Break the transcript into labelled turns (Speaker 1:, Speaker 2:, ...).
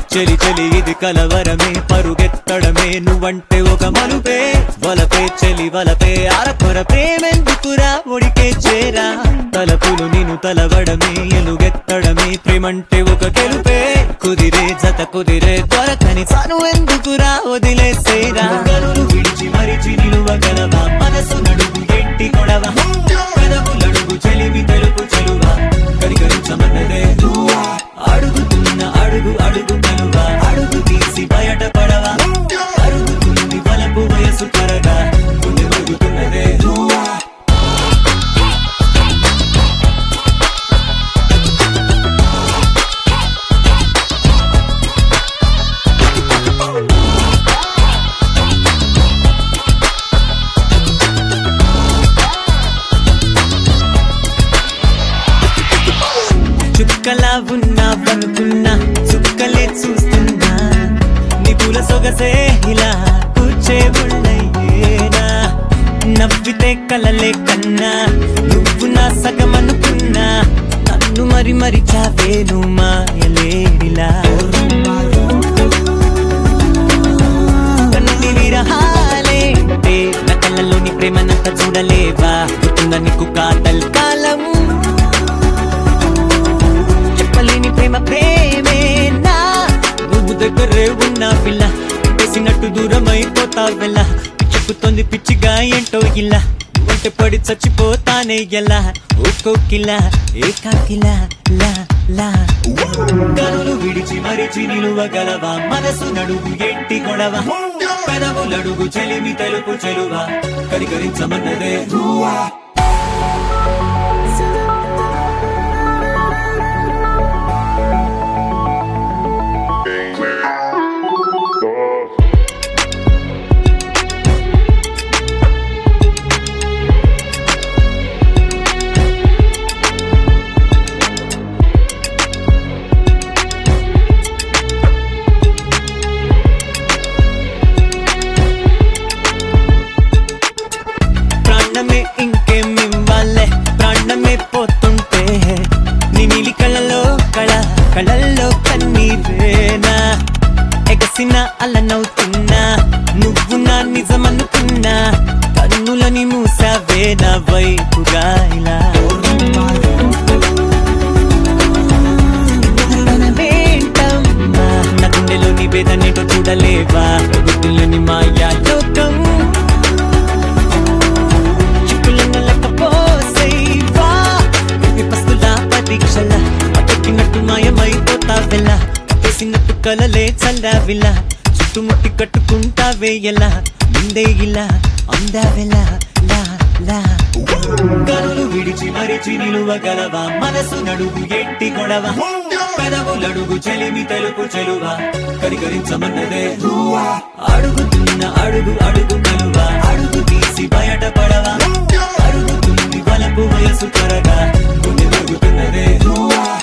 Speaker 1: చెలి చెలి ఇది కలవరమే పరుగెత్తడమే నువ్వంటే ఒక మలుపే వలపే చెలి వలపే అరకొర ప్రేమెందుకురా ఒడికే చేరా తలపులు నిన్ను తలవడమే ఎలుగెత్తడమే ప్రేమంటే ఒక గెలుపే కుదిరే జత కుదిరే దొరకని సను ఎందుకురా వదిలేసేరా గనులు విడిచి మరిచి నిలువగలవా మనసు నడుగు ఎట్టి కొడవ పెదవులడుగు చెలిమి తెలుపు చెలువా కరికరించమన్నదే నువ్వా అడుగుతున్న అడుగు అడుగు కలువా అడుగు తీసి బయట పడవా అడుగుతుంది వలపు వయసు త్వరగా గుండె మరుగుతున్నదే నువ్వా చుక్కలా ఉన్నావనుకున్నా చుక్కలే చూస్తున్నా నిపుల సొగసే ఇలా కూర్చే ఉన్నయ్యేనా నవ్వితే కలలే కన్నా నువ్వు నా సగమనుకున్నా నన్ను మరి మరి చావేను మాయలేడిలా కన్నుని విరహాలేంటే నా కళ్ళలోని ప్రేమనంత చూడలేవా గుర్తుందా నీకు కాతల్ కాలం చెప్పలేని ప్రేమ ప్రేమేనా నువ్వు దగ్గరే ఉన్న పిల్ల పెట్టేసినట్టు దూరం అయిపోతా వెళ్ళ చెప్పుతోంది పిచ్చిగా ఏంటో ఇలా వంట పడి చచ్చిపోతానే ఎలా ఒక్కొక్కిలా ఏకాకిలా లా లా కనులు విడిచి మరిచి నిలువగలవా మనసు నడుగు ఎట్టి గొడవ పెదవులడుగు చెలిమి తెలుపు చెలువా కరికరించమన్నదే నువ్వా ప్రాణమే ఇంకేమివ్వాలే ప్రాణమే పోతుంటే నీ నీలి కళ్ళలో కళ కళల్లో కన్నీరేనా ఎగసిన అలనవుతున్నా నువ్వు నా నిజమనుకున్నా కన్నులని మూసావే నా వైపుగా ఇలా మనమేంటమ్మా? నా గుండెలోని వేదనేటో చూడలేవా గుడ్డులోని మాయా లోకం చిక్కులన్న లెక్క పోసేవా ఇది పస్తుల పరీక్షల పట్టకినట్టు మాయమైపోతావెలా కట్టేసినట్టు కలలే చల్లావిలా చుట్టుముట్టి కట్టుకుంటావే ఎలా ముందే ఇలా అందావెలా లా లా కనులు విడిచి మరిచి నిలువగలవా మనసు నడుగు ఎట్టి గొడవ పెదవులడుగు చెలిమి తెలుపు చెలువా కరికరించమన్నదే నువ్వా అడుగుతున్న అడుగు అడుగు కలువా అడుగు తీసి బయట పడవా అడుగుతుంది వలపు వయసు త్వరగా గుండె మరుగుతున్నదే నువ్వా